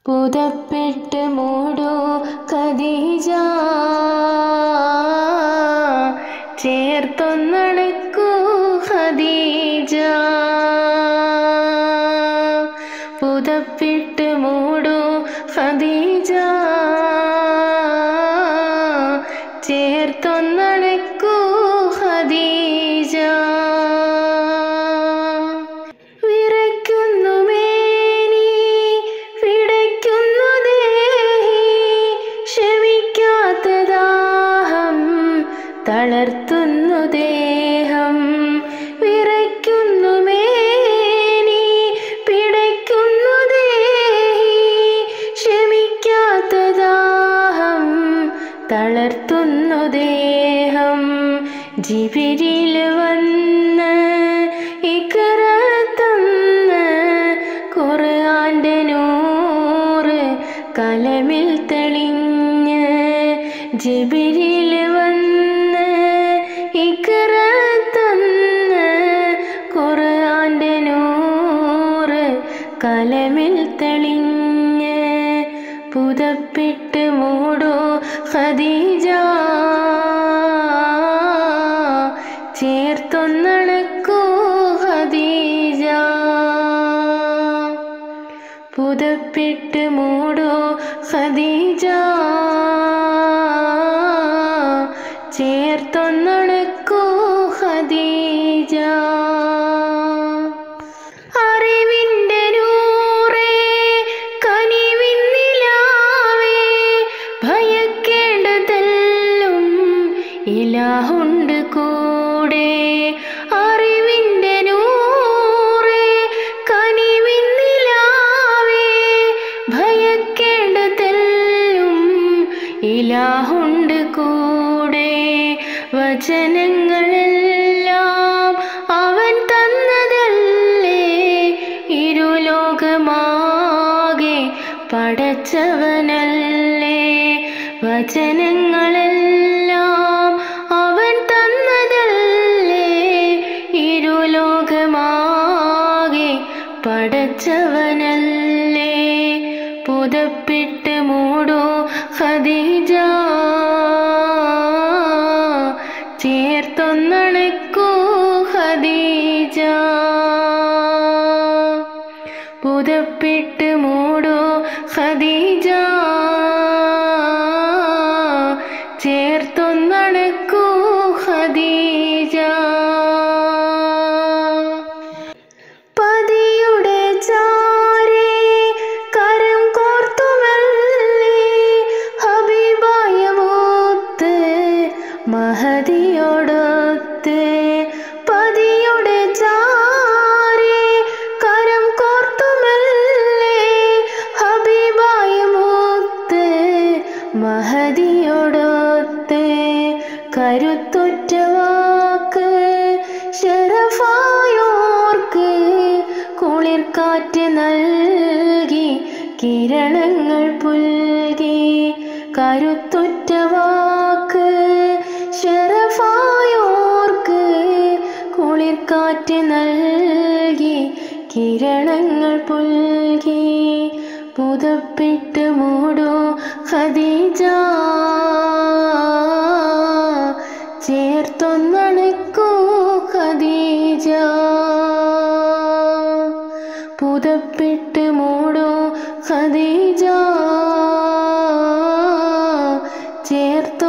പുതപ്പിട്ട് മൂടൂ ഖദീജ ചേർത്തൊന്നടക്കൂ ഖദീജ പുതപ്പിട്ട് മൂടൂ ഖദീജ ചേർത്തൊന്നടക്കൂ ഖദീജ വിറയ്ക്കുന്നു മേനി പിടയ്ക്കുന്നു ദേഹി ക്ഷമിക്കാത്ത ദാഹം തളർത്തുന്നു ദേഹം വിറയ്ക്കുന്നു മേനി പിടയ്ക്കുന്നു ദേഹി ക്ഷമിക്കാത്ത ദാഹം തളർത്തുന്നു ദേഹം ജിബിരിൽ വന്ന് ഇക്കറത്തന്ന് ഖുർആന്റെ നൂറ് കലമിൽ തെളിഞ്ഞ് ജിബിരിൽ വന്ന് ഇക്കറത്തന്ന് ഖുർആന്റെ നൂറ് കലമിൽ തെളിഞ്ഞ് പുതപ്പിട്ട് മൂടൂ ഖദീജ ചേർത്തൊന്നടക്കൂ ഖദീജ പുതപ്പിട്ട് മൂടൂ ഖദീജ ചേർത്തൊന്നടക്കൂ ഖദീജ അറിവിൻ്റെ നൂറേ കനിവിൻ നിലാവേ ഭയക്കേണ്ടതെല്ലും ഇലാഹുണ്ട് കൂടെ അറിവിൻ്റെ നൂറേ കനിവിൻ നിലാവേ ഭയക്കേണ്ടതെല്ലും ഇലാഹുണ്ട് കൂടെ വചനങ്ങളെല്ലാം അവൻ തന്നതല്ലേ ഇരുലോകമാകെ പടച്ചവനല്ലേ വചനങ്ങളെല്ലാം അവൻ തന്നതല്ലേ ഇരുലോകമാകെ പടച്ചവനല്ലേ പുതപ്പിട്ട് മൂടൂ ഖദീജ ചേർത്തൊന്നണക്കൂ ഖദീജ പുതപ്പിട്ട് മൂടൂ ഖദീജ ചേർത്തൊന്നണക്കൂ ഖദീജ പതിയുടെ ചാരേ കരം കോർത്തുമല്ലേ ഹബീബായ മൂത്ത് മഹതിയോടൊത്ത് പതിയുടെ ചാരേ കരം കോർത്തുമല്ലേ ഹബീബായ മൂത്ത് മഹതിയോടൊത്ത് കരുത്തുറ്റ വാക്ക് ഷറഫായോർക്ക് കുളിർക്കാറ്റ് നൽകി കിരണങ്ങൾ പുൽകി കരുത്തുറ്റ വാക്ക് ഷറഫായോർക്ക് കുളിർക്കാറ്റ് നൽകി കിരണങ്ങൾ പുൽകി പുതപ്പിട്ട് മൂടൂ ഖദീജ ചേർത്തൊന്നണക്കൂ ഖദീജ പുതപ്പിട്ട് മൂടൂ ഖദീജ ചേർത്ത്